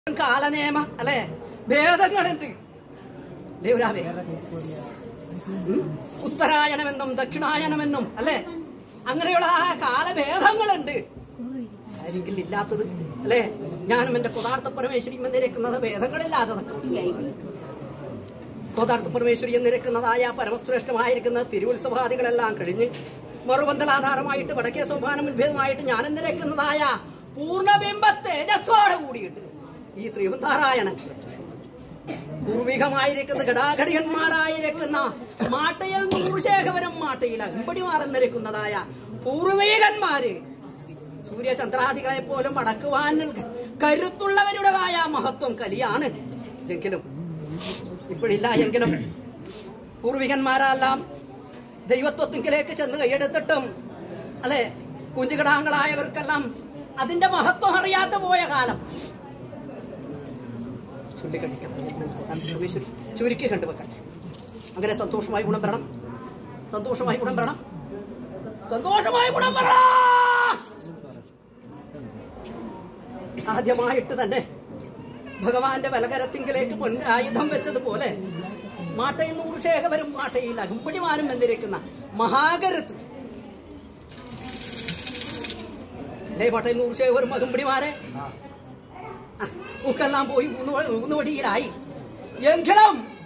കാലനിയമ അല്ലെ ഭേദങ്ങളുണ്ട് ലേവരാവേ ഉം? ഉത്തരായണമെന്നും ദക്ഷിണായനമെന്നും അല്ലെ അങ്ങനെയുള്ള ആ കാലഭേദങ്ങളുണ്ട് ആരെങ്കിൽ ഇല്ലാത്തത് അല്ലെ ഞാനും എന്റെ പദാർത്ഥ പരമേശ്വരി എന്നിരിക്കുന്നത് ഭേദങ്ങളില്ലാത്തത് പദാർത്ഥ പരമേശ്വരി എന്നിരിക്കുന്നതായ പരമശ്രേഷ്ഠമായിരിക്കുന്ന തിരുവുത്സവാദികളെല്ലാം കഴിഞ്ഞ് മറുപന്തലാധാരമായിട്ട് വടക്കേ സോപാനം ഉത്ഭേദമായിട്ട് ഞാൻ എന്നിരിക്കുന്നതായ പൂർണ്ണബിംബ തേജസ്സോടെ കൂടിയിട്ട് ഈ ശ്രീമന്താരായണൻ പൂർവികമായിരിക്കുന്ന ഘടാഘടികന്മാരായിരിക്കുന്ന മാട്ടയിൽ നൂറുശേഖവരം മാട്ടയിൽ അമ്പടിമാർ എന്നിരിക്കുന്നതായ പൂർവികന്മാര് സൂര്യചന്ദ്രാദികളെ പോലും അടക്കുവാൻ കരുത്തുള്ളവരുടേതായ മഹത്വം കലിയാണ് എങ്കിലും ഇപ്പോഴില്ല എങ്കിലും പൂർവികന്മാരെല്ലാം ദൈവത്വത്തിങ്കിലേക്ക് ചെന്ന് കൈയെടുത്തിട്ടും അല്ലെ കുഞ്ചുകിടാങ്ങളായവർക്കെല്ലാം അതിന്റെ മഹത്വം അറിയാതെ പോയ കാലം ചുള്ളിക്കടിക്കാം സർവേശ്വരി ചുരുക്കി കണ്ടുവെക്കട്ടെ അങ്ങനെ സന്തോഷമായി ഗുണം വരണം സന്തോഷമായി ഗുണം വരണം സന്തോഷമായി ഗുണം വരണം ആദ്യമായിട്ട് തന്നെ ഭഗവാന്റെ വലകരത്തിങ്കിലേക്ക് പൊൻ ആയുധം വെച്ചതുപോലെ മാട്ടയിൽ നൂറുശേഖവരും മാട്ടയിൽ അകുമ്പടിമാരും എന്നിരിക്കുന്ന മഹാകരുത്ത് അല്ലേ മാട്ടയിൽ നൂറുശേഖവരും അകുമ്പടിമാരെ ആ, ഉക്കെല്ലാം പോയി ഊന്നുവ- ഊന്നുവടിയിലായി എങ്കിലും